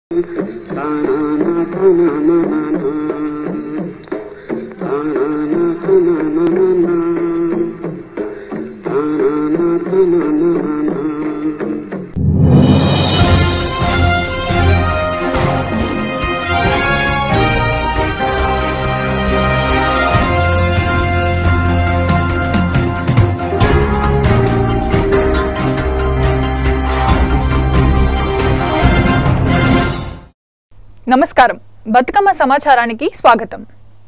నమస్కారం బతుకమ్మ సమాచారానికి స్వాగతం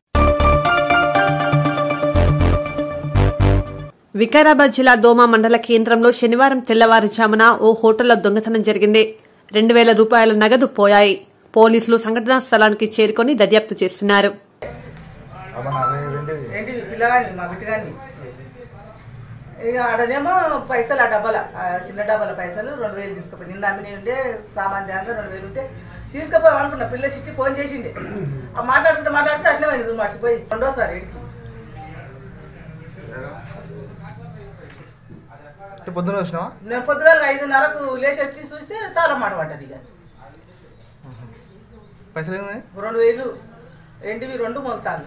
వికారాబాద్ జిల్లా దోమ మండల కేంద్రంలో శనివారం తెల్లవారుజామున ఓ హోటల్లో దొంగతనం జరిగింది రెండు వేల రూపాయల నగదు పోయాయి పోలీసులు సంఘటనా స్థలానికి చేరుకొని దర్యాప్తు చేస్తున్నారు ఏంటి పిల్లగాని మా బిడ్డగాని ఇక ఆడనేమో పైసలు ఆ డబ్బాల ఆ చిన్న డబ్బాల పైసలు రెండు వేలు తీసుకుపోయి నిన్న అమ్మిని ఉండే సామాన్ దాకా రెండు వేలు ఉంటే తీసుకుపోయి అనుకున్నా పిల్ల చిట్టి ఫోన్ చేసిండే ఆ మాట్లాడుతుంటే మాట్లాడుతుంటే అట్లే పోయింది మర్చిపోయి రెండోసారి ఇడికి అంటే పొద్దున వచ్చినావా నేను పొద్దుగాల ఐదున్నరకు లేచి వచ్చి చూస్తే తాళం మాట పడ్డది ఇక పైసలు ఏమున్నాయి రెండు వేలు ఎండివి రెండు మొలతాలు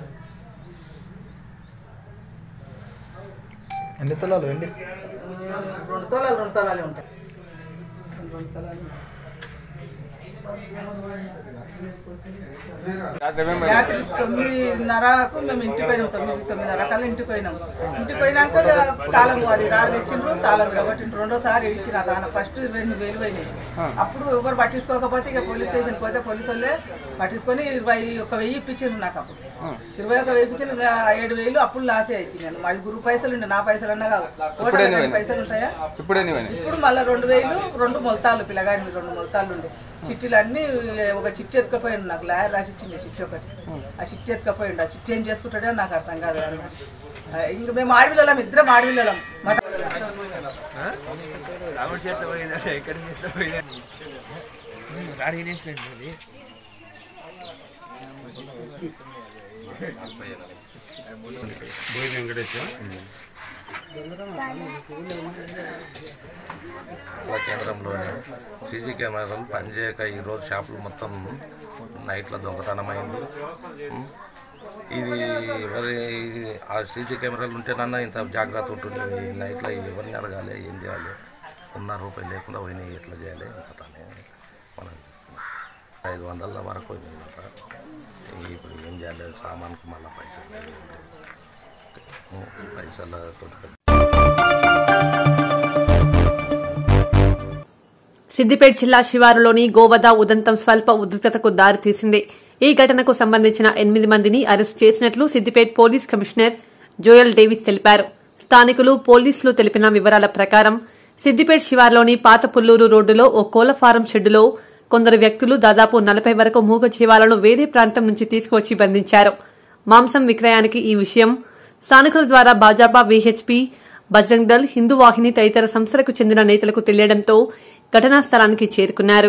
ఎన్ని తులాలు ఎండి రెండు తోలాలు రెండు తోలాలే ఉంటాయి రెండు తోలాలు రాత్రి తొమ్మిదిన్నరకు మేము ఇంటికి పోయినాం తొమ్మిది తొమ్మిదిన్నర కల్లా ఇంటికి పోయినాం ఇంటికి పోయినాక తాళం అది రాడు తెచ్చిండ్రు తాళం కాబట్టి రెండోసారి ఇంటికి నా తాను ఫస్ట్ రెండు వేలు పోయినాయి అప్పుడు ఎవరు పట్టించుకోకపోతే ఇక పోలీస్ స్టేషన్ పోతే పోలీసు వాళ్ళే పట్టించుకొని ఇరవై ఒక వెయ్యి ఇప్పించిండ్రు నాకు అప్పుడు ఇరవై ఒక వెయ్యి ఇప్పించిన ఇంకా ఏడు వేలు అప్పుడు లాసే అవుతుంది నేను మా గురు పైసలు ఉండే నా పైసలు అన్నా కాదు ఓటర్ ఐడి పైసలు ఉంటాయా ఇప్పుడు మళ్ళీ రెండు వేలు రెండు మొలతాలు పిల్లగాని రెండు మొలతాలు ఉండే చిట్టీలు అన్ని ఒక చిట్టి ఎత్తుకపోయిండు నాకు లాయర్ రాసి ఇచ్చింది చిట్టి ఒకటి ఆ చిట్టి ఎత్తుకపోయిండు ఆ చిట్టి ఏం చేసుకుంటాడో నాకు అర్థం కాదు ఆ, ఇంక మేము ఆడపిల్లలం ఇద్దరం ఆడపిల్లలం మా జిల్లా కేంద్రంలోని సీసీ కెమెరాలు పనిచేయక ఈరోజు షాపులు మొత్తం నైట్లో దొంగతనమైంది ఉం. ఇది మరి ఇది ఆ సీసీ కెమెరాలు ఉంటేనన్నా ఇంత జాగ్రత్త ఉంటుంది ఈ నైట్లో ఎవరిని అడగాలి ఏం చేయాలి ఉన్న రూపాయలు లేకుండా పోయినాయి ఎట్లా చేయాలి ఇంత తానే మనం చేస్తున్నాం ఐదు వందల వరకు పోయింది అంతా. ఇప్పుడు ఏం చేయాలి సామాన్కి మళ్ళీ పైసలు లేవు. ఉం, పైసలతో సిద్దిపేట జిల్లా శివారులోని గోవద ఉదంతం స్వల్ప ఉద్రిక్తతకు దారితీసింది ఈ ఘటనకు సంబంధించిన ఎనిమిది మందిని అరెస్ట్ చేసినట్లు Siddipet police commissioner Joel Davis తెలిపారు స్థానికులు పోలీసులు తెలిపిన వివరాల ప్రకారం సిద్దిపేట శివారులోని పాత పుల్లూరు రోడ్డులో ఓ కోళ్ల ఫారం షెడ్డులో కొందరు వ్యక్తులు దాదాపు నలభై వరకు మూగ జీవాలను వేరే ప్రాంతం నుంచి తీసుకువచ్చి బంధించారు మాంసం విక్రయానికి ఈ విషయం స్థానికుల ద్వారా భాజపా వీహెచ్పీ బజరంగ్ దళ్ హిందూ వాహిని తదితర సంస్థలకు చెందిన నేతలకు తెలియడంతో ఘటనా స్థలానికి చేరుకున్నారు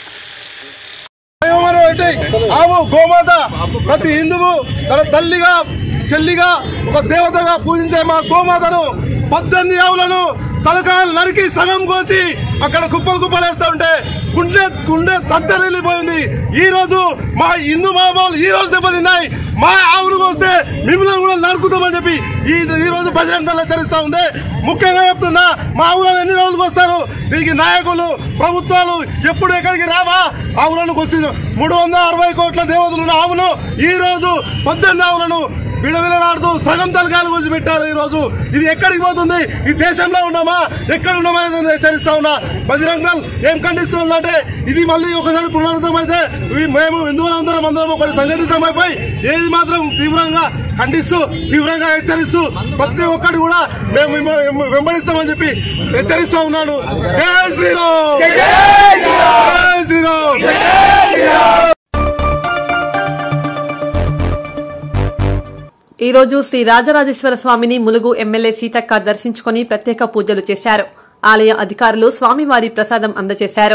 దైవమని ఒకటి ఆవు గోమాత ప్రతి హిందువు తన తల్లిగా చెల్లిగా ఒక దేవతగా పూజించే మా గోమాతను పద్దెనిమిది ఆవులను తలకాయలు నరికి సగం కోసి అక్కడ కుప్పలు కుప్పలేస్తా ఉంటే గుండె గుండె తద్దరిల్లిపోయింది ఈ రోజు మా హిందూ మహాబాలు ఈ రోజు దెబ్బతిన్నాయి మా ఆవును వస్తే మిమ్మల్ని కూడా నరుకుతామని చెప్పి ఈ ఈ రోజు బజరంగ హెచ్చరిస్తా ఉంది ముఖ్యంగా చెప్తున్నా మా ఆవులను ఎన్ని రోజులకు వస్తారు దీనికి నాయకులు ప్రభుత్వాలు ఎప్పుడు ఎక్కడికి రావా ఆవులను వచ్చి మూడు వందల అరవై కోట్ల దేవతలు ఉన్న ఆవును ఈ రోజు పద్దెనిమిది ఆవులను విడవిలలాడుతూ సగం తలకాయలు గురించి పెట్టారు ఈ రోజు ఇది ఎక్కడికి పోతుంది ఈ దేశంలో ఉన్నామా ఎక్కడ ఉన్నామని నేను హెచ్చరిస్తా ఉన్నా బజరంగ దళ్ ఏం ఖండిస్తుందంటే ఇది మళ్ళీ ఒకసారి పునరుద్ధం అయితే ఈ మేము హిందువులందరం అందరం ఒకటి సంఘటితమైపోయి ఏది మాత్రం తీవ్రంగా ఖండిస్తూ తీవ్రంగా హెచ్చరిస్తూ ప్రతి ఒక్కటి కూడా మేము వెంబ- వెంబడిస్తామని చెప్పి హెచ్చరిస్తా ఉన్నాను జై శ్రీరామ్ జై శ్రీరామ్ ఈ రోజు శ్రీ రాజరాజేశ్వర స్వామిని ములుగు ఎమ్మెల్యే సీతక్క దర్శించుకుని ప్రత్యేక పూజలు చేశారు ఆలయ అధికారులు స్వామివారి ప్రసాదం అందజేశారు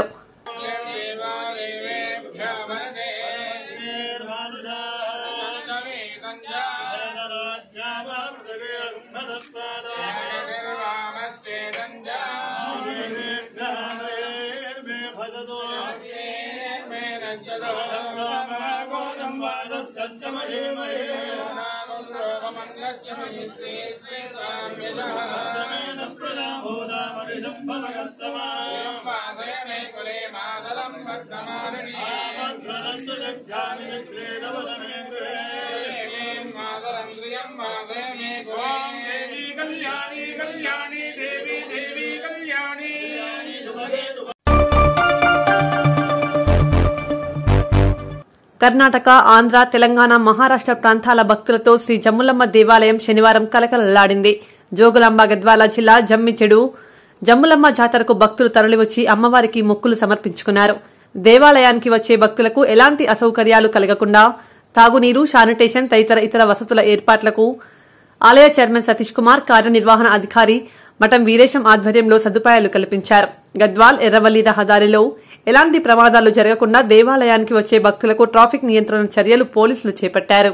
జ్ఞానే కర్ణాటక ఆంధ్ర తెలంగాణ మహారాష్ట్ర ప్రాంతాల భక్తులతో శ్రీ జమ్ములమ్మ దేవాలయం శనివారం కలకలలాడింది జోగులాంబ గద్వాల జిల్లా జమ్మిచెడు జమ్ములమ్మ జాతరకు భక్తులు తరలివచ్చి అమ్మవారికి మొక్కులు సమర్పించుకున్నారు దేవాలయానికి వచ్చే భక్తులకు ఎలాంటి అసౌకర్యాలు కలగకుండా తాగునీరు శానిటేషన్ తదితర ఇతర వసతుల ఏర్పాట్లకు ఆలయ చైర్మన్ సతీష్ కుమార్ కార్యనిర్వహణ అధికారి మఠం వీరేశం ఆధ్వర్యంలో సదుపాయాలు కల్పించారు గద్వాల్ ఎర్రవల్లి రహదారిలో ఎలాంటి ప్రమాదాలు జరగకుండా దేవాలయానికి వచ్చే భక్తులకు ట్రాఫిక్ నియంత్రణ చర్యలు పోలీసులు చేపట్టారు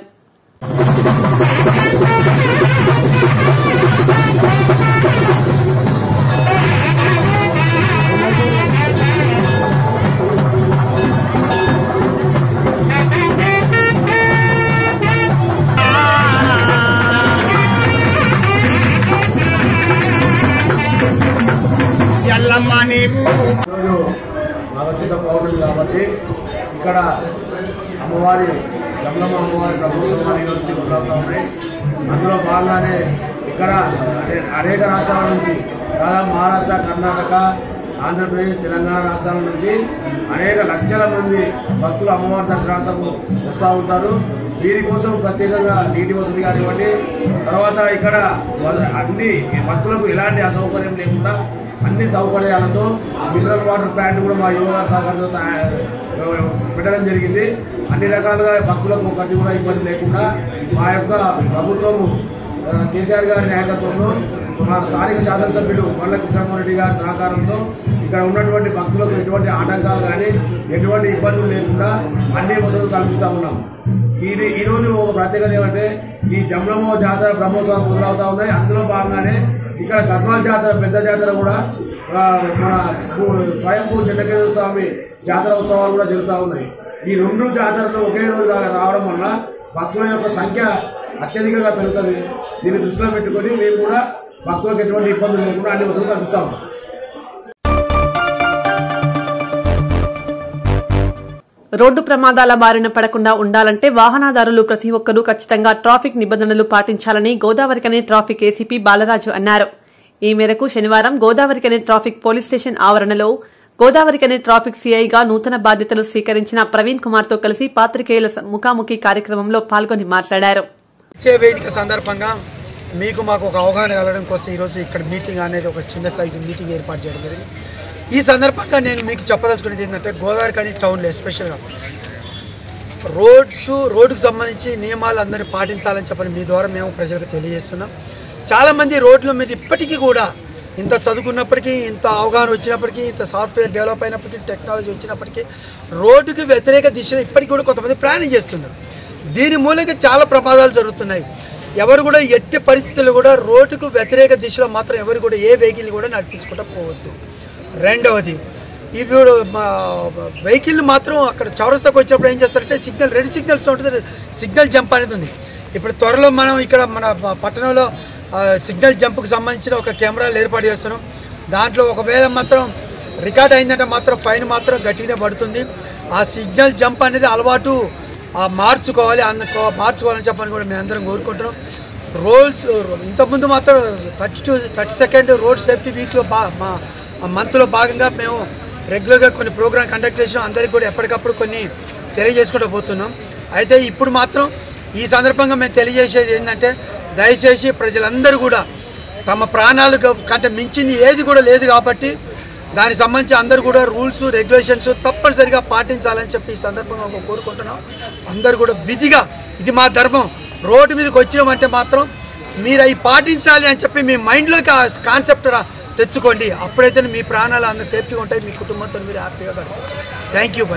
ఈరోజు నాగశుద్ధ పౌర్ణమి కాబట్టి ఇక్కడ అమ్మవారి గమలమ్మ అమ్మవారి బ్రహ్మోత్సవాలు ఈరోజు నుంచి మొదలవుతా ఉన్నాయి అందులో భాగంగానే ఇక్కడ అనే- అనేక రాష్ట్రాల నుంచి దాదాపు మహారాష్ట్ర కర్ణాటక ఆంధ్రప్రదేశ్ తెలంగాణ రాష్ట్రాల నుంచి అనేక లక్షల మంది భక్తులు అమ్మవారి దర్శనార్థము వస్తూ ఉంటారు వీరి కోసం ప్రత్యేకంగా నీటి వసతి కానివ్వండి తర్వాత ఇక్కడ వాళ్ళ అన్ని భక్తులకు ఎలాంటి అసౌకర్యం లేకుండా అన్ని సౌకర్యాలతో మినరల్ వాటర్ ప్లాంట్ కూడా మా యువగారి సహకారంతో తయా- పెట్టడం జరిగింది అన్ని రకాలుగా భక్తులకు ఒకటి కూడా ఇబ్బంది లేకుండా మా యొక్క ప్రభుత్వము ఆ, కేసీఆర్ గారి నాయకత్వంలో మా స్థానిక శాసనసభ్యులు మల్ల కృష్ణమోహన్ గారి సహకారంతో ఇక్కడ ఉన్నటువంటి భక్తులకు ఎటువంటి ఆటంకాలు కానీ ఎటువంటి ఇబ్బందులు లేకుండా అన్ని వసతులు కల్పిస్తా ఉన్నాం ఇది ఈ రోజు ఒక ప్రత్యేకత ఏమంటే ఈ జమ్లమో జాతర బ్రహ్మోత్సవం మొదలవుతా ఉన్నాయి అందులో భాగంగానే ఇక్కడ గద్వాల జాతర పెద్ద జాతర కూడా ఆ, మన భూ- స్వయంభూ చెన్నకేశ్వర స్వామి జాతర ఉత్సవాలు కూడా జరుగుతూ ఉన్నాయి ఈ రెండు జాతరలు ఒకే రోజు రా- రావడం వల్ల భక్తుల యొక్క సంఖ్య అత్యధికంగా పెరుగుతుంది దీన్ని దృష్టిలో పెట్టుకొని మేము కూడా భక్తులకు ఎటువంటి ఇబ్బందులు లేకుండా అన్ని వసతులు కల్పిస్తా ఉన్నాం రోడ్డు ప్రమాదాల బారిన పడకుండా ఉండాలంటే వాహనదారులు ప్రతి ఒక్కరూ ఖచ్చితంగా ట్రాఫిక్ నిబంధనలు పాటించాలని గోదావరికనే ట్రాఫిక్ ఏసీపీ బాలరాజు అన్నారు ఈ మేరకు శనివారం గోదావరికనే ట్రాఫిక్ పోలీస్ స్టేషన్ ఆవరణలో గోదావరికనే ట్రాఫిక్ సీఐగా నూతన బాధ్యతలు స్వీకరించిన ప్రవీణ్ కుమార్తో కలిసి పాత్రికేయుల స- ముఖాముఖి కార్యక్రమంలో పాల్గొని మాట్లాడారు ఇచ్చే వేదిక సందర్భంగా మీకు మాకు ఒక అవగాహన కలగడం కోసం ఈరోజు ఇక్కడ మీటింగ్ అనేది ఒక చిన్న సైజు మీటింగ్ ఏర్పాటు చేయడం జరిగింది ఈ సందర్భంగా నేను మీకు చెప్పదలుచుకునేది ఏంటంటే గోదావరి కానీ టౌన్లో ఎస్పెషల్గా రోడ్స్ రోడ్డుకు సంబంధించి నియమాలు అందరినీ పాటించాలని చెప్పని మీ ద్వారా మేము ప్రజలకు తెలియజేస్తున్నాం చాలామంది రోడ్ల మీద ఇప్పటికీ కూడా ఇంత చదువుకున్నప్పటికీ ఇంత అవగాహన వచ్చినప్పటికీ ఇంత సాఫ్ట్వేర్ డెవలప్ అయినప్పటికీ టెక్నాలజీ వచ్చినప్పటికీ రోడ్డుకి వ్యతిరేక దిశలో ఇప్పటికీ కూడా కొంతమంది ప్రయాణం చేస్తున్నారు దీని మూలంగా చాలా ప్రమాదాలు జరుగుతున్నాయి ఎవరు కూడా ఎట్టి పరిస్థితుల్లో కూడా రోడ్డుకు వ్యతిరేక దిశలో మాత్రం ఎవరు కూడా ఏ వెహికల్ని కూడా నడిపించుకుంటూ పోవద్దు రెండవది ఇప్పుడు మా వెహికల్ మాత్రం అక్కడ చౌరస్తాకు వచ్చినప్పుడు ఏం చేస్తారంటే సిగ్నల్ రెడ్ సిగ్నల్స్ ఉంటుంది సిగ్నల్ జంప్ అనేది ఉంది ఇప్పుడు త్వరలో మనం ఇక్కడ మన ప- పట్టణంలో ఆ, సిగ్నల్ జంప్కి సంబంధించిన ఒక కెమెరాలు ఏర్పాటు చేస్తున్నాం దాంట్లో ఒకవేళ మాత్రం రికార్డ్ అయిందంటే మాత్రం ఫైన్ మాత్రం గట్టిగానే పడుతుంది ఆ సిగ్నల్ జంప్ అనేది అలవాటు ఆ, మార్చుకోవాలి అందు మార్చుకోవాలని చెప్పని కూడా మేము అందరం కోరుకుంటున్నాం రోల్స్ ఇంతకుముందు మాత్రం thirty two thirty second road safety వీక్లో బా మా మంత్లో భాగంగా మేము రెగ్యులర్గా కొన్ని ప్రోగ్రామ్ కండక్ట్ చేసినాం అందరికి కూడా ఎప్పటికప్పుడు కొన్ని తెలియజేసుకుంటూ పోతున్నాం అయితే ఇప్పుడు మాత్రం ఈ సందర్భంగా మేము తెలియజేసేది ఏంటంటే దయచేసి ప్రజలందరూ కూడా తమ ప్రాణాలు క- కంటే మించింది ఏది కూడా లేదు కాబట్టి దానికి సంబంధించి అందరూ కూడా రూల్స్ రెగ్యులేషన్స్ తప్పనిసరిగా పాటించాలని చెప్పి ఈ సందర్భంగా ఒక కోరుకుంటున్నాం అందరూ కూడా విధిగా ఇది మా ధర్మం రోడ్డు మీదకి వచ్చినామంటే మాత్రం మీరు అవి పాటించాలి అని చెప్పి మీ మైండ్లోకి ఆ కాన్సెప్ట్ రా తెచ్చుకోండి అప్పుడైతే మీ ప్రాణాలు అందరూ సేఫ్టీగా ఉంటాయి మీ కుటుంబంతో మీరు హ్యాపీగా గడపచ్చు థ్యాంక్ యూ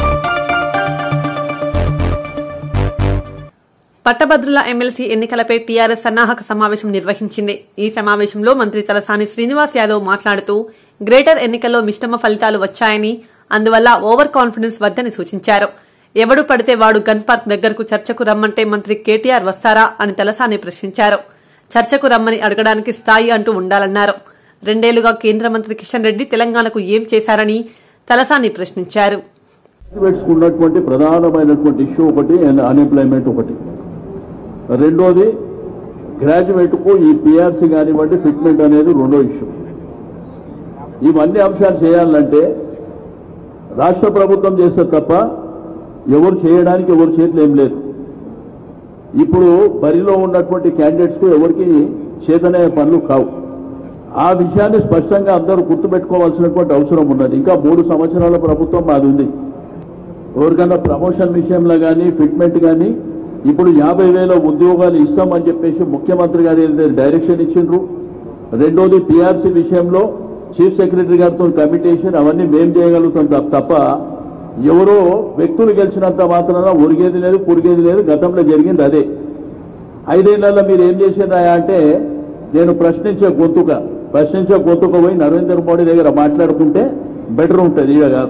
పట్టభద్రుల ఎమ్మెల్సీ ఎన్నికలపై టీఆర్ఎస్ సన్నాహక సమావేశం నిర్వహించింది ఈ సమావేశంలో మంత్రి తలసాని శ్రీనివాస్ యాదవ్ మాట్లాడుతూ గ్రేటర్ ఎన్నికల్లో మిశ్రమ ఫలితాలు వచ్చాయని అందువల్ల ఓవర్ కాన్ఫిడెన్స్ వద్దని సూచించారు ఎవడు పడితే వాడు గన్ పార్క్ దగ్గరకు చర్చకు రమ్మంటే మంత్రి కేటీఆర్ వస్తారా అని తలసాని ప్రశ్నించారు చర్చకు రమ్మని అడగడానికి స్థాయి అంటూ ఉండాలన్నారు రెండేళ్లుగా కేంద్ర మంత్రి కిషన్ రెడ్డి తెలంగాణకు ఏం చేశారని తలసాని ప్రశ్నించారు గ్రాడ్యుయేట్స్కి ఉన్నటువంటి ప్రధానమైనటువంటి ఇష్యూ ఒకటి అన్ఎంప్లాయ్మెంట్ ఒకటి రెండోది గ్రాడ్యుయేట్కు ఈ పిఆర్సీ కానివ్వండి ఫిట్మెంట్ అనేది రెండో ఇష్యూ ఇవన్నీ అంశాలు చేయాలంటే రాష్ట్ర ప్రభుత్వం చేస్తే తప్ప ఎవరు చేయడానికి ఎవరి చేతులు ఏం లేదు ఇప్పుడు బరిలో ఉన్నటువంటి క్యాండిడేట్స్కు ఎవరికి చేతనే పనులు కావు ఆ విషయాన్ని స్పష్టంగా అందరూ గుర్తుపెట్టుకోవాల్సినటువంటి అవసరం ఉన్నది ఇంకా మూడు సంవత్సరాల ప్రభుత్వం మాది ఉంది ఎవరికైనా ప్రమోషన్ విషయంలో కానీ ఫిట్మెంట్ కానీ ఇప్పుడు యాభై వేల ఉద్యోగాలు ఇస్తామని చెప్పేసి ముఖ్యమంత్రి గారు ఏదైతే డైరెక్షన్ ఇచ్చిండ్రు రెండోది పిఆర్సీ విషయంలో చీఫ్ సెక్రటరీ గారితో కమిటేషన్ అవన్నీ మేం చేయగలుగుతాం తప్ప- తప్ప ఎవరో వ్యక్తులు గెలిచినంత మాత్రాన ఒరిగేది లేదు పురిగేది లేదు గతంలో జరిగింది అదే ఐదేళ్లలో మీరు ఏం చేసినా అంటే నేను ప్రశ్నించే గొంతుక ప్రశ్నించే గొంతుక పోయి నరేంద్ర మోడీ దగ్గర మాట్లాడుకుంటే బెటర్ ఉంటుంది ఇక కాదు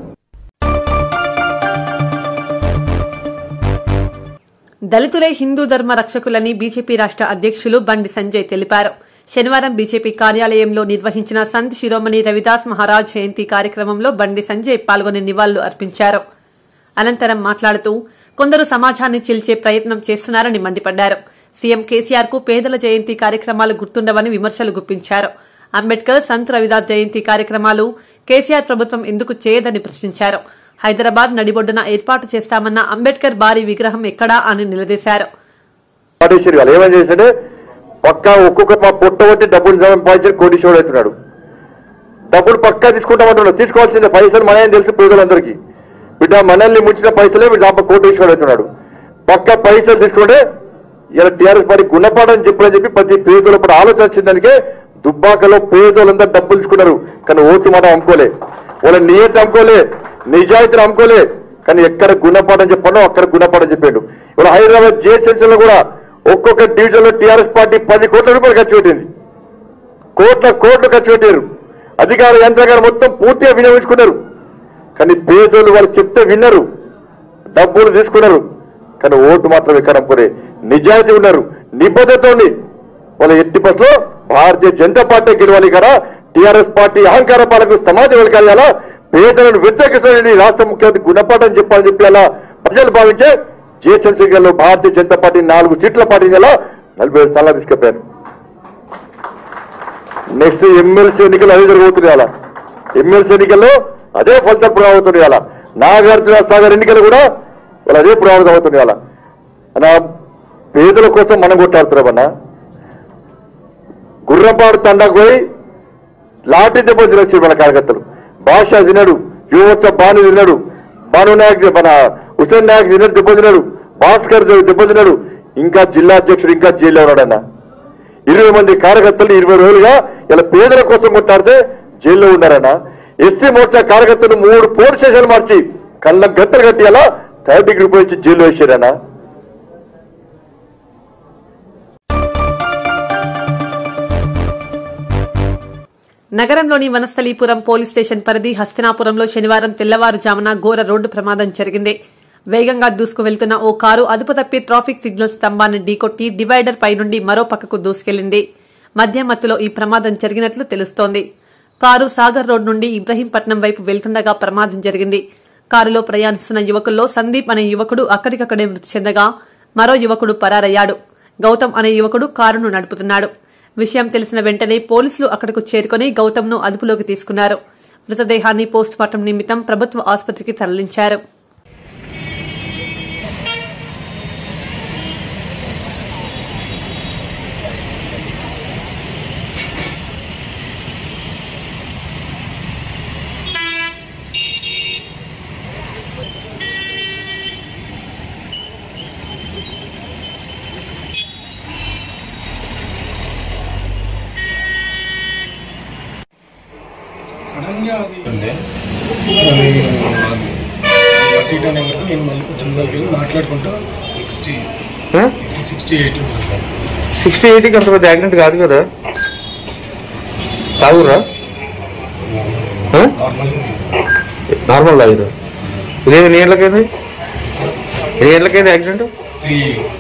దళితులే హిందూ ధర్మ రక్షకులని బీజేపీ రాష్ట్ర అధ్యక్షులు బండి సంజయ్ తెలిపారు శనివారం బీజేపీ కార్యాలయంలో నిర్వహించిన సంత్ శిరోమణి రవిదాస్ మహారాజ్ జయంతి కార్యక్రమంలో బండి సంజయ్ పాల్గొని నివాళులు అర్పించారు అనంతరం మాట్లాడుతూ కొందరు సమాజాన్ని చీల్చే ప్రయత్నం చేస్తున్నారని మండిపడ్డారు సీఎం కేసీఆర్ కు పేదల జయంతి కార్యక్రమాలు గుర్తుండవని విమర్శలు గుప్పించారు అంబేద్కర్ సంత్ రవిదాస్ జయంతి కార్యక్రమాలు కేసీఆర్ ప్రభుత్వం ఎందుకు చేయదని ప్రశ్నించారు హైదరాబాద్ నడిబొడ్డున ఏర్పాటు చేస్తామన్న అంబేద్కర్ భారీ విగ్రహం ఎక్కడా అని నిలదీశారు కోటేశ్వరి వాళ్ళు ఏమని చేశాడు పక్కా ఒక్కొక్క మా పుట్టబట్టి డబ్బులు సంపాదించి కోటేశ్వరుడు అవుతున్నాడు డబ్బులు పక్కా తీసుకుంటామంటున్నాడు తీసుకోవాల్సిందే పైసలు మన ఏం తెలుసు పేదలందరికీ బిడ్డ మనల్ని ముంచిన పైసలే వీడు దాప కోటేశ్వరుడు అవుతున్నాడు పక్క పైసలు తీసుకుంటే ఇలా టీఆర్ఎస్ పార్టీ గుణపాఠం చెప్పని చెప్పి ప్రతి పేదల పడి ఆలోచన వచ్చిందానికే దుబ్బాకలో పేదలందరూ డబ్బులు తీసుకున్నారు కానీ ఓటు మాట అమ్ముకోలే వాళ్ళ నియతి అమ్ముకోలే నిజాయితీని అమ్ముకోలే కానీ ఎక్కడ గుణపాఠం చెప్పానో అక్కడ గుణపాఠం చెప్పాడు ఇప్పుడు హైదరాబాద్ జేసెన్సీలో కూడా ఒక్కొక్క డివిజన్ లో టీఆర్ఎస్ పార్టీ పది కోట్ల రూపాయలు ఖర్చు పెట్టింది కోట్ల కోట్లు ఖర్చు పెట్టారు అధికార యంత్రాంగాలు మొత్తం పూర్తిగా వినియోగించుకున్నారు కానీ పేదోళ్ళు వాళ్ళు చెప్తే విన్నారు డబ్బులు తీసుకున్నారు కానీ ఓటు మాత్రం ఎక్కడ అమ్ముకోలే నిజాయితీ ఉన్నారు నిబద్ధత ఉంది వాళ్ళ ఎట్టి బస్సులో భారతీయ జనతా పార్టీ గెలవాలి కదా టీఆర్ఎస్ పార్టీ అహంకార పాలకు సమాజం వెళ్ళాలా పేదలను వ్యతిరేకిస్తున్న రాష్ట్ర ముఖ్యమంత్రి గుణపాఠం చెప్పాలని చెప్పి అలా ప్రజలు భావించే జిహెచ్ఎంసీ లో భారతీయ జనతా పార్టీ నాలుగు సీట్ల పార్టీ గల నలభై ఐదు స్థానాలు తీసుకెళ్లారు నెక్స్ట్ ఎమ్మెల్సీ ఎన్నికలు అదే జరగబోతున్నాయి అలా ఎమ్మెల్సీ ఎన్నికల్లో అదే ఫలితం పురావుతుంది అలా నాగార్జున సాగర్ ఎన్నికలు కూడా వాళ్ళు అదే పురావృతం అవుతుంది అలా అలా పేదల కోసం మనం కొట్టాడుతున్నామన్నా గుర్రపాడు తండాకు పోయి లాఠీ దెబ్బ తినొచ్చారు మన కార్యకర్తలు భాష తినడు యువచ్చ బాను తిన్నాడు బాను నాయక్ మన హుసేన్ నాయక్ తిన్నాడు దెబ్బ తిన్నాడు భాస్కర్ దెబ్బ తిన్నాడు ఇంకా జిల్లా అధ్యక్షుడు ఇంకా జైల్లో ఉన్నాడన్న ఇరవై మంది కార్యకర్తలు ఇరవై రోజులుగా ఇలా పేదల కోసం కొట్టాడితే జైల్లో ఉన్నారన్న ఎస్సీ మోర్చా కార్యకర్తలు మూడు పోలీస్ స్టేషన్లు మార్చి కళ్ళ గంటలు కట్టి అలా థర్డ్ డిగ్రీ పోయి జైల్లో వేసారన్నా నగరంలోని వనస్థలీపురం పోలీస్ స్టేషన్ పరిధి హస్తినాపురంలో శనివారం తెల్లవారుజామున ఘోర రోడ్డు ప్రమాదం జరిగింది వేగంగా దూసుకు వెళ్తున్న ఓ కారు అదుపు తప్పి ట్రాఫిక్ సిగ్నల్ స్తంభాన్ని ఢీకొట్టి డివైడర్ పై నుండి మరో పక్కకు దూసుకెళ్లింది మధ్య మత్తులో ఈ ప్రమాదం జరిగినట్లు తెలుస్తోంది కారు సాగర్ రోడ్ నుండి ఇబ్రహీంపట్నం వైపు వెళ్తుండగా ప్రమాదం జరిగింది కారులో ప్రయాణిస్తున్న యువకుల్లో సందీప్ అనే యువకుడు అక్కడికక్కడే మృతి చెందగా మరో యువకుడు పరారయ్యాడు గౌతమ్ అనే యువకుడు కారును నడుపుతున్నాడు విషయం తెలిసిన వెంటనే పోలీసులు అక్కడకు చేరుకుని గౌతమ్ను అదుపులోకి తీసుకున్నారు మృతదేహాన్ని పోస్టుమార్టం నిమిత్తం ప్రభుత్వ ఆసుపత్రికి తరలించారు సడన్గా అది అది అటు ఇటు అనే వరకు నేను మళ్ళీ కొంచెం ముందరికి వెళ్ళి మాట్లాడుకుంటూ sixty sixty eighty sir sixty ఎయిటీకి అంత పెద్ద యాక్సిడెంట్ కాదు కదా తాగురా నార్మల్గా నార్మల్ తాగిరు ఇది ఎన్ని గంటలకైంది ఎన్ని గంటలకైంది యాక్సిడెంట్ త్రీ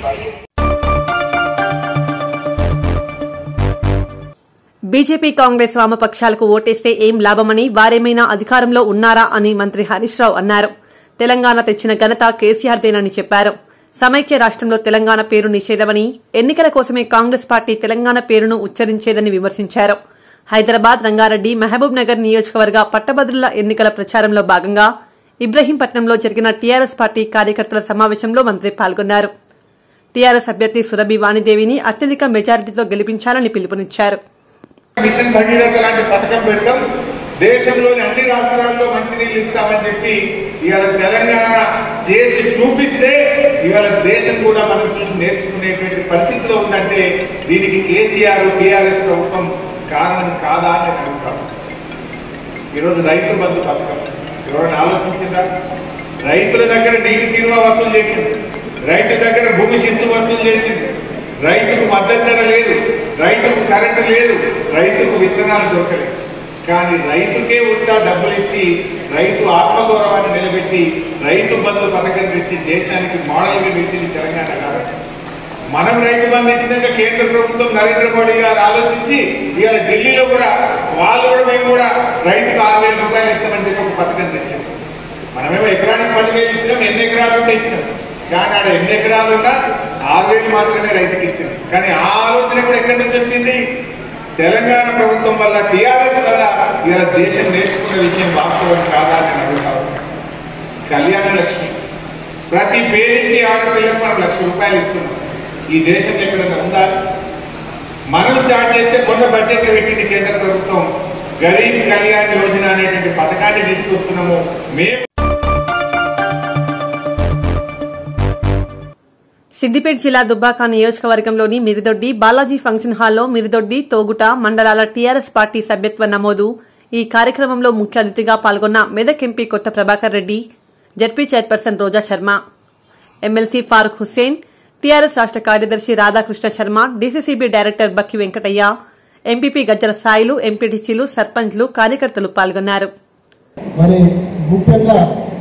బీజేపీ కాంగ్రెస్ వామపక్షాలకు ఓటేస్తే ఏం లాభమని వారేమైనా అధికారంలో ఉన్నారా అని మంత్రి హరీష్ రావు అన్నారు తెలంగాణ తెచ్చిన ఘనత కేసీఆర్దేనని చెప్పారు సమైక్య రాష్ట్రంలో తెలంగాణ పేరు నిషేధమని ఎన్నికల కోసమే కాంగ్రెస్ పార్టీ తెలంగాణ పేరును ఉచ్చరించేదని విమర్శించారు హైదరాబాద్ రంగారెడ్డి మహబూబ్ నగర్ నియోజకవర్గ పట్టభద్రుల ఎన్నికల ప్రచారంలో భాగంగా ఇబ్రహీంపట్నంలో జరిగిన టీఆర్ఎస్ పార్టీ కార్యకర్తల సమావేశంలో మంత్రి పాల్గొన్నారు టీఆర్ఎస్ అభ్యర్థి సురభి వాణిదేవిని అత్యధిక మెజారిటీతో గెలిపించాలని పిలుపునిచ్చారు మిషన్ భగీరథ లాంటి పథకం పెడతాం దేశంలోని అన్ని రాష్ట్రాల్లో మంచినీళ్ళు ఇస్తామని చెప్పి ఇవాళ తెలంగాణ చేసి చూపిస్తే ఇవాళ దేశం కూడా మనం చూసి నేర్చుకునేటువంటి పరిస్థితిలో ఉందంటే దీనికి కేసీఆర్ టీఆర్ఎస్ ప్రభుత్వం కారణం కాదా అని నేను అడుగుతాం ఈరోజు రైతు బంధు పథకం ఎవరైనా ఆలోచించిందా రైతుల దగ్గర నీటి తీరువ వసూలు చేసింది రైతు దగ్గర భూమి శిస్తు వసూలు చేసింది రైతుకు మద్దతు ధర లేదు రైతుకు కరెంటు లేదు రైతుకు విత్తనాలు దొరకలేదు కానీ రైతుకే ఉల్టా డబ్బులు ఇచ్చి రైతు ఆత్మగౌరవాన్ని నిలబెట్టి రైతు బంధు పథకం తెచ్చి దేశానికి మోడల్గా నిలిచింది తెలంగాణ కాదు మనం రైతు బంధు ఇచ్చినాక కేంద్ర ప్రభుత్వం నరేంద్ర మోడీ గారు ఆలోచించి ఇవాళ ఢిల్లీలో కూడా వాళ్ళు కూడా మేము కూడా రైతుకు ఆరు వేల రూపాయలు ఇస్తామని చెప్పి ఒక పథకం తెచ్చాం మనమేమో ఎకరానికి పదివేలు ఇచ్చినాం ఎన్ని ఎకరాలు ఉంటే ఇచ్చినాం కానీ ఆడ ఎన్ని ఎకరాలు ఉన్నా ఆరు వేలు మాత్రమే రైతుకి ఇచ్చింది కానీ ఆ ఆలోచన కూడా ఎక్కడి నుంచి వచ్చింది తెలంగాణ ప్రభుత్వం వల్ల టీఆర్ఎస్ వల్ల ఇలా దేశం నేర్చుకున్న విషయం వాస్తవం కాదా అని నేను అడుగుతా ఉన్నాను. కళ్యాణ లక్ష్మి ప్రతి పేరింటి ఆడపిల్లకు మనం లక్ష రూపాయలు ఇస్తున్నాం ఈ దేశంలో ఎక్కడైనా ఉందా మనం స్టార్ట్ చేస్తే మొన్న బడ్జెట్ పెట్టింది కేంద్ర ప్రభుత్వం గరీబ్ కళ్యాణ్ యోజన అనేటువంటి పథకాన్ని తీసుకొస్తున్నాము మేము సిద్దిపేట జిల్లా దుబ్బాక నియోజకవర్గంలోని మిరిదొడ్డి బాలాజీ ఫంక్షన్ హాల్లో మిరిదొడ్డి తోగుట మండలాల టీఆర్ఎస్ పార్టీ సభ్యత్వ నమోదు ఈ కార్యక్రమంలో ముఖ్య అతిథిగా పాల్గొన్న Medak MP Kotha Prabhakar Reddy ZP chairperson Roja Sharma MLC Farooq Hussain TRS రాష్ట కార్యదర్శి Radhakrishna Sharma DCCB director Bakki Venkataiah MPP Gajjala Sailu ఎంపీటీసీలు సర్పంచ్లు కార్యకర్తలు పాల్గొన్నారు మరి ముఖ్యంగా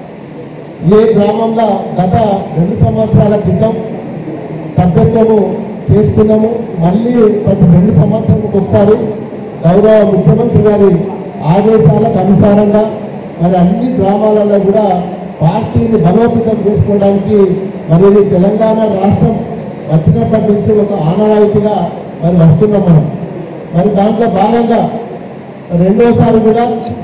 ఏ గ్రామంలో గత రెండు సంవత్సరాల క్రితం సభ్యత్వము చేసుకున్నాము మళ్ళీ ప్రతి రెండు సంవత్సరాలకు ఒకసారి గౌరవ ముఖ్యమంత్రి గారి ఆదేశాలకు అనుసారంగా మరి అన్ని గ్రామాలలో కూడా పార్టీని బలోపేతం చేసుకోవడానికి మరి ఇది తెలంగాణ రాష్ట్రం వచ్చినప్పటి నుంచి ఒక ఆనవాయితీగా మరి వస్తున్నాం మనం మరి దాంట్లో భాగంగా రెండోసారి కూడా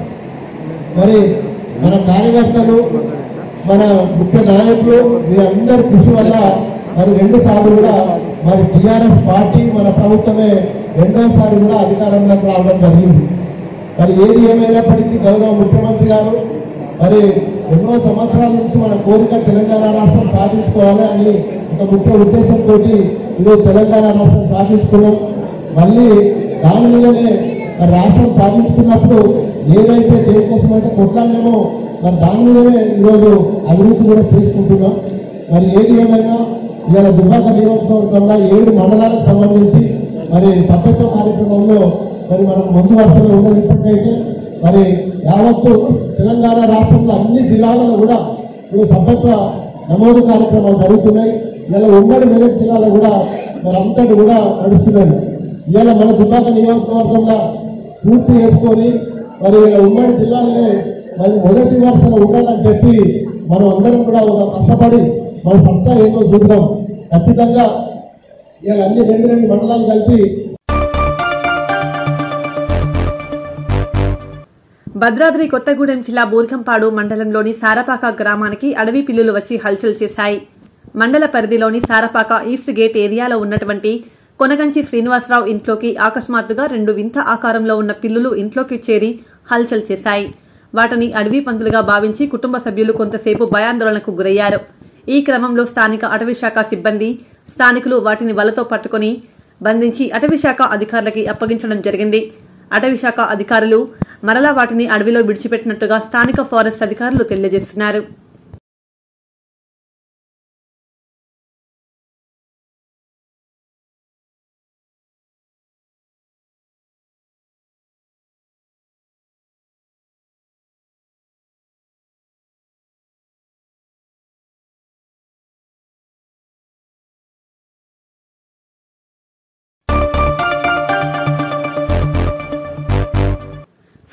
మరి మన కార్యకర్తలు మన ముఖ్య నాయకులు వీరందరి కృషి వల్ల మరి రెండు సార్లు కూడా మరి టిఆర్ఎస్ పార్టీ మన ప్రభుత్వమే రెండోసారి కూడా అధికారంలోకి రావడం జరిగింది మరి ఏది ఏమైనప్పటికీ గౌరవ ముఖ్యమంత్రి గారు మరి ఎన్నో సంవత్సరాల నుంచి మన కోరిక తెలంగాణ రాష్ట్రం సాధించుకోవాలి అని ఒక ముఖ్య ఉద్దేశంతో ఈరోజు తెలంగాణ రాష్ట్రం సాధించుకున్నాం మళ్ళీ దాని మీదనే మరి రాష్ట్రం సాధించుకున్నప్పుడు ఏదైతే దేనికోసం అయితే కొట్లాడినామో మరి దాని మీదనే ఈరోజు అభివృద్ధి కూడా చేసుకుంటున్నాం మరి ఏది ఏమైనా ఇవాళ దుర్గాక నియోజకవర్గంలో ఏడు మండలాలకు సంబంధించి మరి సభ్యత్వ కార్యక్రమంలో మరి మనం ముందు వరుసలో ఉన్నది ఇప్పటికైతే మరి యావత్తు తెలంగాణ రాష్ట్రంలో అన్ని జిల్లాలలో కూడా ఈ సభ్యత్వ నమోదు కార్యక్రమాలు జరుగుతున్నాయి ఇలా ఉమ్మడి మెదక్ జిల్లాలో కూడా మరి అంతటి కూడా నడుస్తున్నది ఇవాళ మన దుబ్బాక నియోజకవర్గంలో పూర్తి చేసుకొని మరి ఇలా ఉమ్మడి జిల్లాలోనే మరి మొదటి వరుసలో ఉండాలని చెప్పి మనం అందరం కూడా ఒక కష్టపడి మన సత్తా ఏంటో చూద్దాం ఖచ్చితంగా ఇలా అన్ని రెండు రెండు మండలాలు కలిపి భద్రాద్రి కొత్తగూడెం జిల్లా బూర్గంపాడు మండలంలోని సారపాక గ్రామానికి అడవి పిల్లులు వచ్చి హల్చల్ చేశాయి మండల పరిధిలోని సారపాక ఈస్ట్ గేట్ ఏరియాలో ఉన్నటువంటి కొనగంచి శ్రీనివాసరావు ఇంట్లోకి అకస్మాత్తుగా రెండు వింత ఆకారంలో ఉన్న పిల్లులు ఇంట్లోకి చేరి హల్చల్ చేశాయి వాటిని అడవి పందులుగా భావించి కుటుంబ సభ్యులు కొంతసేపు భయాందోళనకు గురయ్యారు ఈ క్రమంలో స్థానిక అటవీ శాఖ సిబ్బంది స్థానికులు వాటిని వలతో పట్టుకుని బంధించి అటవీ శాఖ అధికారులకి అప్పగించడం జరిగింది అటవీ శాఖ అధికారులు మరలా వాటిని అడవిలో విడిచిపెట్టినట్టుగా స్థానిక ఫారెస్ట్ అధికారులు తెలియజేస్తున్నారు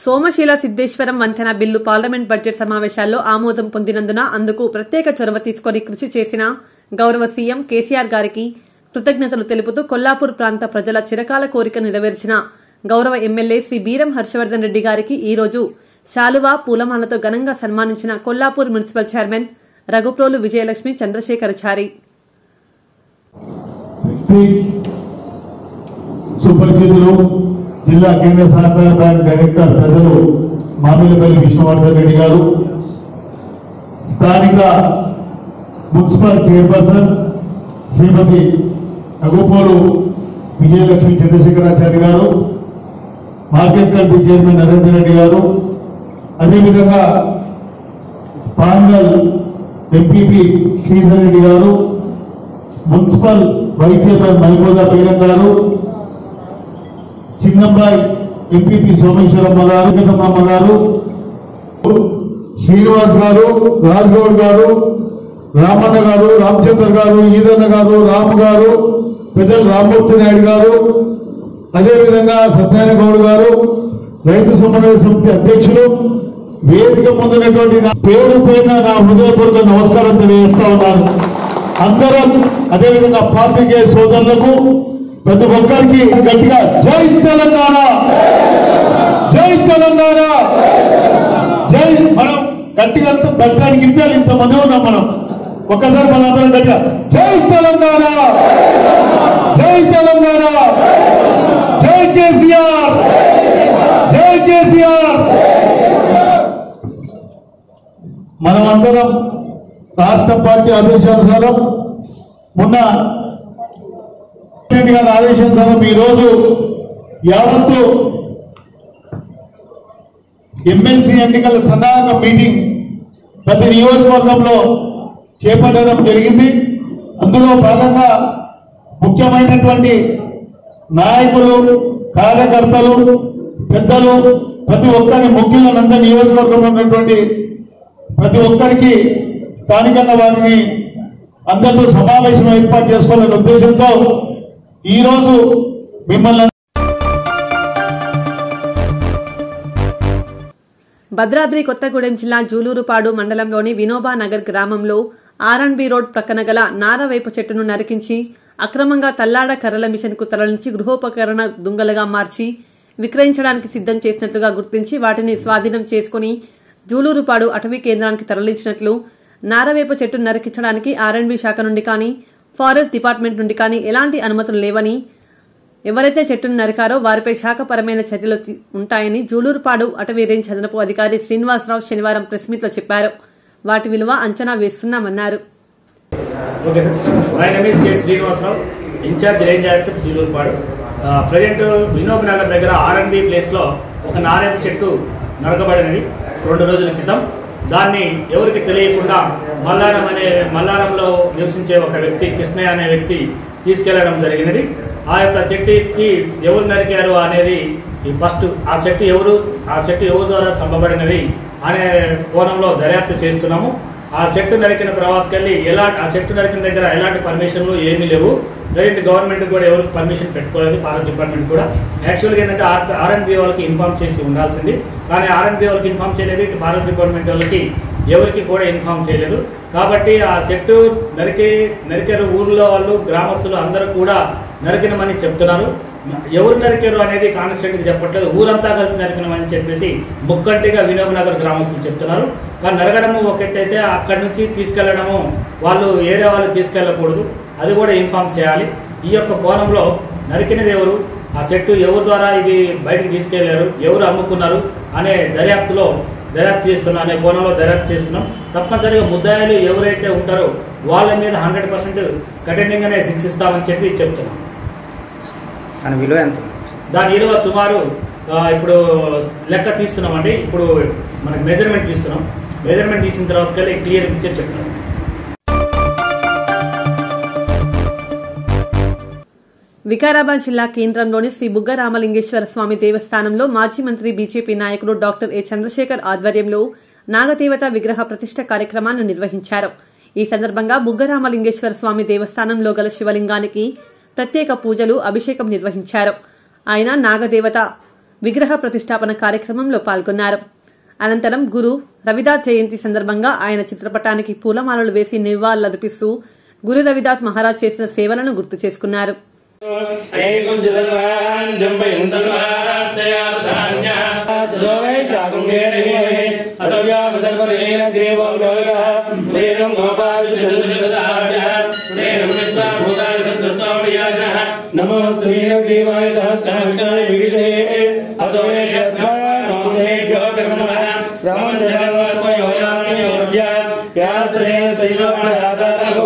సోమశీల సిద్దేశ్వరం వంతెన బిల్లు పార్లమెంట్ బడ్జెట్ సమావేశాల్లో ఆమోదం పొందినందున అందుకు ప్రత్యేక చొరవ తీసుకొని కృషి చేసిన గౌరవ సీఎం కేసీఆర్ గారికి కృతజ్ఞతలు తెలుపుతూ కొల్లాపూర్ ప్రాంత ప్రజల చిరకాల కోరిక నెరవేర్చిన గౌరవ ఎమ్మెల్యే శ్రీ బీరం హర్షవర్ధన్ రెడ్డి గారికి ఈ రోజు శాలువా పూలమాలతో ఘనంగా సన్మానించిన కొల్లాపూర్ మున్సిపల్ చైర్మన్ రఘుప్రోలు విజయలక్ష్మి చంద్రశేఖరచారి సుపరిచితులు జిల్లా కేంద్ర సహకార బ్యాంక్ డైరెక్టర్ పెద్దలు మామిలపల్లి విష్ణువర్ధన్ రెడ్డి గారు స్థానిక మున్సిపల్ చైర్పర్సన్ శ్రీమతి రఘుపోలు విజయలక్ష్మి చంద్రశేఖరాచారి గారు market committee chairman Narender Reddy గారు అదేవిధంగా పాంగల్ ఎంపీపీ శ్రీధర్ రెడ్డి గారు మున్సిపల్ వైస్ చైర్మన్ మణిపోదా బేగం గారు చిన్నబ్బాయి ఎంపీపీ సోమేశ్వరమ్మ గారు వెంకటమ్మ గారు శ్రీనివాస్ గారు రాజ్గౌడ్ గారు రామన్న గారు రామచంద్ర గారు ఈదన్న గారు రాము గారు పెద్దలు రామ్మూర్తి నాయుడు గారు అదేవిధంగా సత్యనారాయణ గౌడ్ గారు రైతు సమన్వయ సమితి అధ్యక్షులు వేదిక పొందినటువంటి నా పేరు పైన నా హృదయపూర్వక నమస్కారం తెలియజేస్తా ఉన్నాను అందరం అదేవిధంగా పాత్రికేయ సోదరులకు ప్రతి ఒక్కరికి గట్టిగా జై తెలంగాణ జై తెలంగాణ జై మనం గట్టిగా బెల్టానికి ఇవ్వాలి ఇంతమంది ఉన్నాం మనం ఒక్కసారి మన అందరం గట్టిగా జై తెలంగాణ జై తెలంగాణ జై కేసీఆర్ జై కేసీఆర్ మనమందరం రాష్ట్ర పార్టీ ఆదేశానుసారం మొన్న ప్రెసిడెంట్ గారి ఆదేశానుసారం ఈరోజు యావత్తు ఎమ్మెల్సీ ఎన్నికల సన్నాహక మీటింగ్ ప్రతి నియోజకవర్గంలో చేపట్టడం జరిగింది అందులో భాగంగా ముఖ్యమైనటువంటి నాయకులు కార్యకర్తలు పెద్దలు ప్రతి ఒక్కరి ముఖ్యులనంద నియోజకవర్గంలో ఉన్నటువంటి ప్రతి ఒక్కరికి స్థానికంగా వారిని అందరితో సమావేశం ఏర్పాటు చేసుకోవాలనే ఉద్దేశంతో ఈరోజు మిమ్మల్ని భద్రాద్రి కొత్తగూడెం జిల్లా జూలూరుపాడు మండలంలోని వినోబా నగర్ గ్రామంలో ఆర్ఎండ్బి రోడ్ ప్రక్కన గల నారవేప చెట్టును నరికించి అక్రమంగా తల్లాడ కర్రల మిషన్ కు తరలించి గృహోపకరణ దుంగలుగా మార్చి విక్రయించడానికి సిద్దం చేసినట్లుగా గుర్తించి వాటిని స్వాధీనం చేసుకుని జూలూరుపాడు అటవీ కేంద్రానికి తరలించినట్లు నారవేప చెట్టు నరికించడానికి ఆర్ఎండ్బి శాఖ నుండి కానీ ఫారెస్ట్ డిపార్ట్మెంట్ నుండి కానీ ఎలాంటి అనుమతులు లేవని ఎవరైతే చెట్టును నరికారో వారిపై శాఖపరమైన చర్యలు తీ- ఉంటాయని జూలూరుపాడు అటవీ రేంజ్ అదనపు అధికారి శ్రీనివాసరావు శనివారం ప్రెస్ మీట్ లో చెప్పారు వాటి విలువ అంచనా వేస్తున్నామన్నారు okay my name is K Srinivasarao incharge range officer Julurpadu present Vinoba Nagar దగ్గర ఆర్ఎండ్బి ప్లేస్లో ఒక నారేపు చెట్టు నరకబడినది రెండు రోజుల క్రితం దాన్ని ఎవరికి తెలియకుండా మల్లారం అనే మల్లారంలో నివసించే ఒక వ్యక్తి కృష్ణయ్య అనే వ్యక్తి తీసుకెళ్లడం జరిగినది ఆ యొక్క చెట్టుకి ఎవరు నరికారు అనేది ఈ ఫస్ట్ ఆ చెట్టు ఎవరు ఆ చెట్టు ఎవరి ద్వారా సంభబడినది అనే కోణంలో దర్యాప్తు చేస్తున్నాము ఆ చెట్టు నరికిన తర్వాతకెళ్ళి ఎలా ఆ చెట్టు నరికిన దగ్గర ఎలాంటి పర్మిషన్లు ఏమీ లేవు ప్రజెంట్ గవర్నమెంట్ కూడా ఎవరికి పర్మిషన్ పెట్టుకోలేదు ఫారెస్ట్ డిపార్ట్మెంట్ కూడా యాక్చువల్గా ఏంటంటే ఆర్ఎన్బి వాళ్ళకి ఇన్ఫార్మ్ చేసి ఉండాల్సింది కానీ ఆర్ఎన్బి వాళ్ళకి ఇన్ఫార్మ్ చేయలేదు ఇటు ఫారెస్ట్ డిపార్ట్మెంట్ వాళ్ళకి ఎవరికి కూడా ఇన్ఫార్మ్ చేయలేదు కాబట్టి ఆ చెట్టు నరికే నరికారు ఊర్లో వాళ్ళు గ్రామస్తులు అందరూ కూడా నరికినమని చెప్తున్నారు ఎవరు నరికారు అనేది కాన్స్టెంట్గా చెప్పట్లేదు ఊరంతా కలిసి నరికినమని చెప్పేసి ముక్కంటిగా వినోబ్ నగర్ గ్రామస్తులు చెప్తున్నారు కానీ నరగడము ఒక ఎత్తు అయితే అక్కడి నుంచి తీసుకెళ్లడము వాళ్ళు ఏరియా వాళ్ళు తీసుకెళ్ళకూడదు అది కూడా ఇన్ఫార్మ్ చేయాలి ఈ యొక్క కోణంలో నరికినది ఎవరు ఆ చెట్టు ఎవరి ద్వారా ఇది బయటకు తీసుకెళ్లారు ఎవరు అమ్ముకున్నారు అనే దర్యాప్తులో దర్యాప్తు చేస్తున్నాం అనే కోణంలో దర్యాప్తు చేస్తున్నాం తప్పనిసరిగా ముద్దాయిలు ఎవరైతే ఉంటారో వాళ్ళ మీద హండ్రెడ్ పర్సెంట్ కఠినంగానే శిక్షిస్తామని చెప్పి చెప్తున్నాం దాని విలువ ఎంత దాని విలువ సుమారు ఆ, ఇప్పుడు లెక్క తీస్తున్నామండి ఇప్పుడు మనకి మెజర్మెంట్ తీస్తున్నాం మెజర్మెంట్ తీసిన తర్వాత కల్లా క్లియర్ పిక్చర్ చెప్తాం వికారాబాద్ జిల్లా కేంద్రంలోని శ్రీ బుగ్గ రామలింగేశ్వర స్వామి దేవస్థానంలో మాజీ మంత్రి బీజేపీ నాయకుడు డాక్టర్ ఏ చంద్రశేఖర్ ఆధ్వర్యంలో నాగదేవత విగ్రహ ప్రతిష్ట కార్యక్రమాన్ని నిర్వహించారు ఈ సందర్భంగా బుగ్గ రామలింగేశ్వర స్వామి దేవస్థానంలో గల శివలింగానికి ప్రత్యేక పూజలు అభిషేకం నిర్వహించారు ఆయన నాగదేవత విగ్రహ ప్రతిష్టాపన కార్యక్రమంలో పాల్గొన్నారు అనంతరం గురు రవిదాస్ జయంతి సందర్భంగా ఆయన చిత్రపటానికి పూలమాలలు వేసి నివాళులర్పిస్తూ గురు రవిదాస్ మహారాజ్ చేసిన సేవలను గుర్తు చేసుకున్నారు ఏకం చదర్వాన్ జంపయం సర్వాన్ తయాధాన్య జోవై శాకుంగేరే అతవ్యామ సర్వదేన దేవో లోయ వేదం గోపాల్ చంద్రదాయ వేదం విశ్వా భూతాయ సత్రస్తోమయాజ నమోస్తే దేవాయ సహస్రాయ విగిషే అతోయ శద్ధానోదే జ్యోతిర్మః రమణ జనవస్మయ యోజామి యోజ్య యాస్త్రేణ తైషోమయాతాహో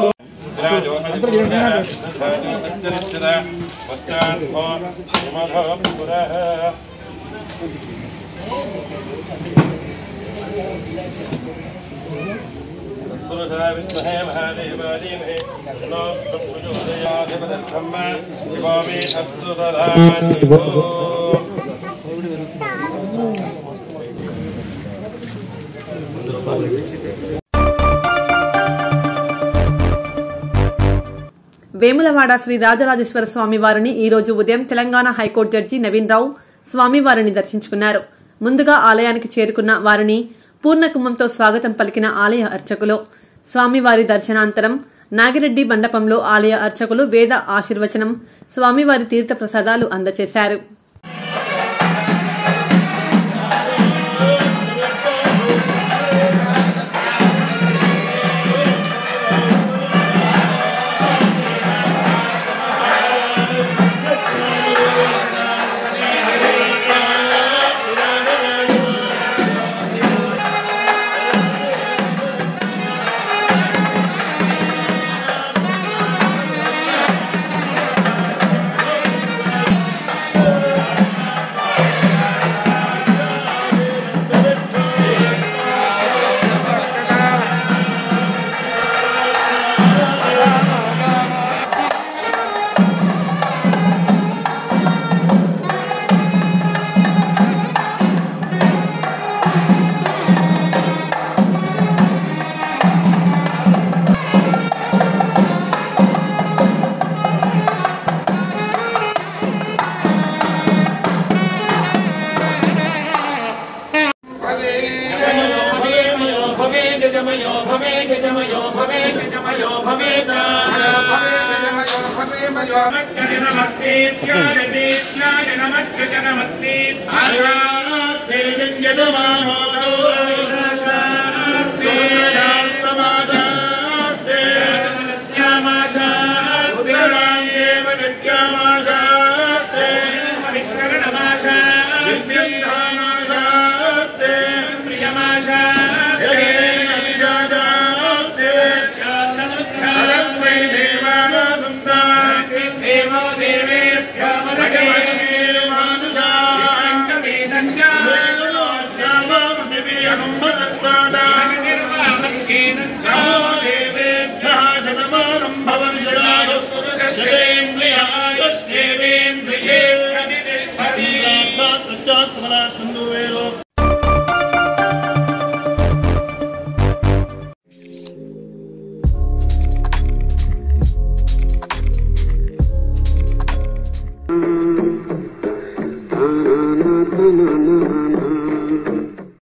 వేములవాడ శ్రీ రాజరాజేశ్వర స్వామి వారిని ఈ రోజు ఉదయం తెలంగాణ హైకోర్టు జడ్జి నవీన్ రావు స్వామివారిని దర్శించుకున్నారు ముందుగా ఆలయానికి చేరుకున్న వారిని పూర్ణ కుంభంతో స్వాగతం పలికిన ఆలయ అర్చకులు స్వామివారి దర్శనాంతరం నాగిరెడ్డి మండపంలో ఆలయ అర్చకులు వేద ఆశీర్వచనం స్వామివారి తీర్థ ప్రసాదాలు అందజేశారు నమస్తే నమస్తే